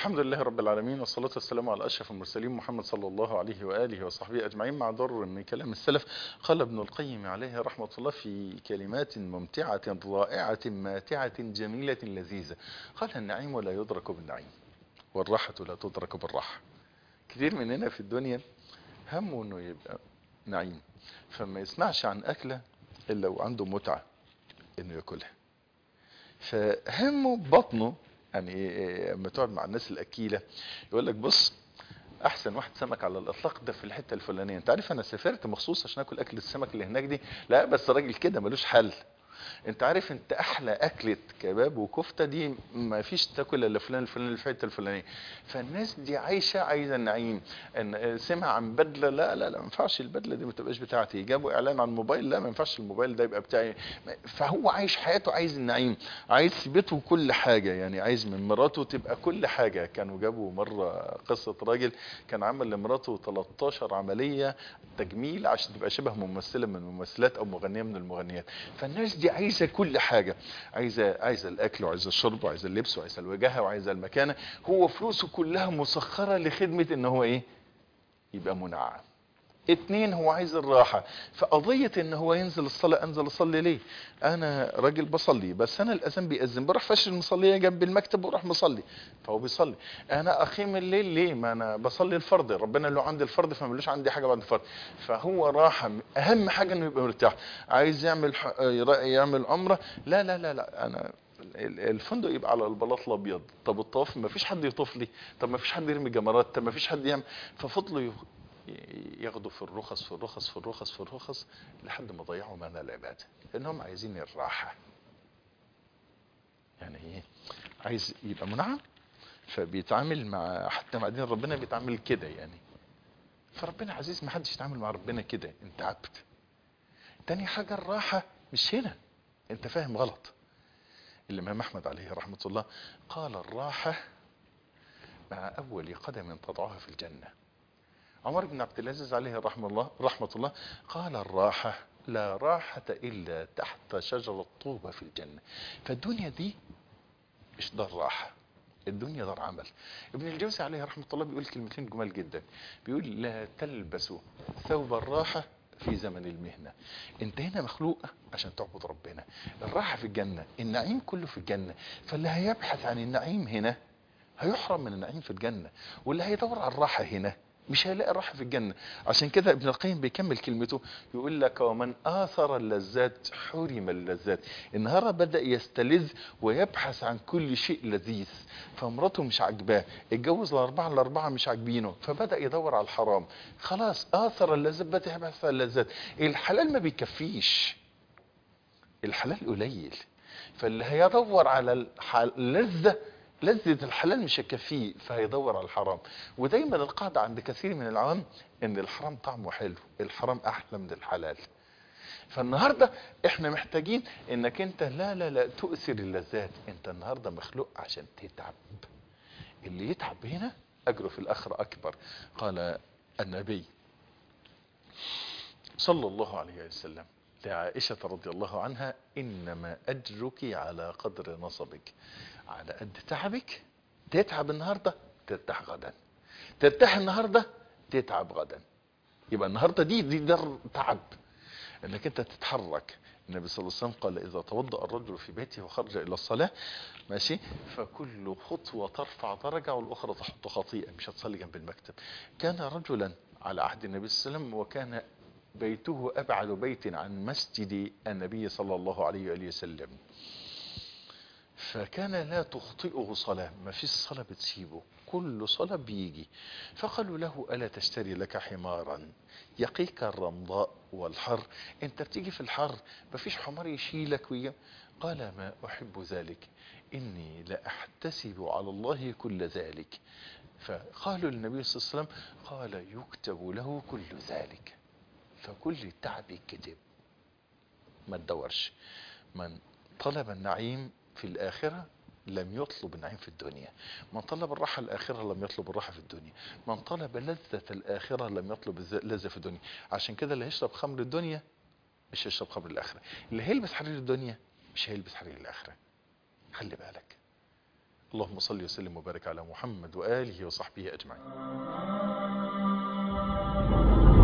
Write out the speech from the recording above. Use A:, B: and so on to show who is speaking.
A: الحمد لله رب العالمين والصلاة والسلام على أشرف المرسلين محمد صلى الله عليه وآله وصحبه أجمعين مع در من كلام السلف قال ابن القيم عليه رحمة الله في كلمات ممتعة رائعة ماتعة جميلة لذيذة قال النعيم لا يدرك بالنعيم والراحة لا تدرك بالراحة كتير مننا في الدنيا همه انه يبقى نعيم فما يسمعش عن أكلة إلا وعنده متعة انه ياكلها فهمه بطنه يعني لما تقعد مع الناس الاكيله يقول لك بص احسن واحد سمك على الاطلاق ده في الحته الفلانيه انت عارف انا سافرت مخصوص عشان اكل اكل السمك اللي هناك دي لا بس راجل كده ملوش حل انت عارف انت احلى اكله كباب وكفته دي ما فيش تاكل الا فلان الفلاني اللي في الحته الفلانيه فالناس دي عايشه عايزه النعيم ان سمع عن بدله لا لا لا ما ينفعش البدله دي ما تبقاش بتاعتي جابوا اعلان عن الموبايل لا ما ينفعش الموبايل ده يبقى بتاعي فهو عايش حياته عايز النعيم عايز في بيته كل حاجه يعني عايز من مراته تبقى كل حاجه كانوا جابوا مره قصه راجل كان عمل لمراته 13 عمليه تجميل عشان تبقى شبه ممثله من الممثلات او مغنيه من المغنيات فالناس دي عايزه كل حاجه عايزه عايزه الاكل وعايزه الشرب وعايزه اللبس وعايزه الوجاهه وعايزه المكانه هو فلوسه كلها مسخره لخدمه ان هو ايه يبقى منعم اتنين هو عايز الراحة فقضية ان هو ينزل الصلاة انزل اصلي ليه انا راجل بصلي بس انا الاذان بيأذن بروح فشل المصلية جنب المكتب واروح مصلي فهو بيصلي انا اقيم الليل ليه ما انا بصلي الفرض ربنا له عندي الفرض فملوش عندي حاجة بعد الفرض فهو راحة اهم حاجة انه يبقى مرتاح عايز يعمل ح... يعمل عمرة لا لا لا لا انا الفندق يبقى على البلاط الابيض طب الطواف ما فيش حد يطوف لي طب ما فيش حد يرمي جمرات طب ما فيش حد يعمل ففضلوا ياخدوا في الرخص في الرخص في الرخص في الرخص لحد ما ضيعوا معنى العبادة لانهم عايزين الراحة يعني ايه عايز يبقى منعم فبيتعامل مع حتى مع دين ربنا بيتعامل كده يعني فربنا عزيز ما حدش يتعامل مع ربنا كده انت عبد تاني حاجة الراحة مش هنا انت فاهم غلط الامام احمد عليه رحمة الله قال الراحة مع اول قدم تضعها في الجنة عمر بن عبد العزيز عليه رحمه الله رحمة الله قال الراحة لا راحة إلا تحت شجرة طوبة في الجنة فالدنيا دي مش دار راحة الدنيا دار عمل ابن الجوزي عليه رحمة الله بيقول كلمتين جمال جدا بيقول لا تلبسوا ثوب الراحة في زمن المهنة انت هنا مخلوق عشان تعبد ربنا الراحة في الجنة النعيم كله في الجنة فاللي هيبحث عن النعيم هنا هيحرم من النعيم في الجنة واللي هيدور على الراحة هنا مش هيلاقي الراحة في الجنة عشان كده ابن القيم بيكمل كلمته يقول لك ومن آثر اللذات حرم اللذات النهاردة بدأ يستلذ ويبحث عن كل شيء لذيذ فمراته مش عاجباه اتجوز الأربعة الأربعة مش عاجبينه فبدأ يدور على الحرام خلاص آثر اللذات بدأ يبحث عن اللذات الحلال ما بيكفيش الحلال قليل فاللي هيدور على اللذة لذة الحلال مش هتكفيه فهيدور على الحرام ودايما القاعدة عند كثير من العوام ان الحرام طعمه حلو الحرام احلى من الحلال فالنهاردة احنا محتاجين انك انت لا لا لا تؤثر اللذات انت النهاردة مخلوق عشان تتعب اللي يتعب هنا اجره في الاخرة اكبر قال النبي صلى الله عليه وسلم لعائشة رضي الله عنها إنما أجرك على قدر نصبك على قد تعبك تتعب النهاردة ترتاح غدا ترتاح النهاردة تتعب غدا يبقى النهاردة دي دي در تعب انك انت تتحرك النبي صلى الله عليه وسلم قال اذا توضأ الرجل في بيته وخرج الى الصلاة ماشي فكل خطوة ترفع درجة والاخرى تحط خطيئة مش هتصلي جنب المكتب كان رجلا على عهد النبي صلى الله عليه وسلم وكان بيته أبعد بيت عن مسجد النبي صلى الله عليه وآله وسلم فكان لا تخطئه صلاة ما فيش صلاة بتسيبه كل صلاة بيجي فقالوا له ألا تشتري لك حمارا يقيك الرمضاء والحر انت بتيجي في الحر ما فيش حمار يشيلك ويجي قال ما أحب ذلك إني لأحتسب على الله كل ذلك فقالوا للنبي صلى الله عليه وسلم قال يكتب له كل ذلك فكل التعب يتكتب ما تدورش من طلب النعيم في الآخرة لم يطلب النعيم في الدنيا من طلب الراحة الآخرة لم يطلب الراحة في الدنيا من طلب لذة الآخرة لم يطلب اللذة في الدنيا عشان كده اللي هيشرب خمر الدنيا مش هيشرب خمر الآخرة اللي هيلبس حرير الدنيا مش هيلبس حرير الآخرة خلي بالك اللهم صل وسلم وبارك على محمد وآله وصحبه أجمعين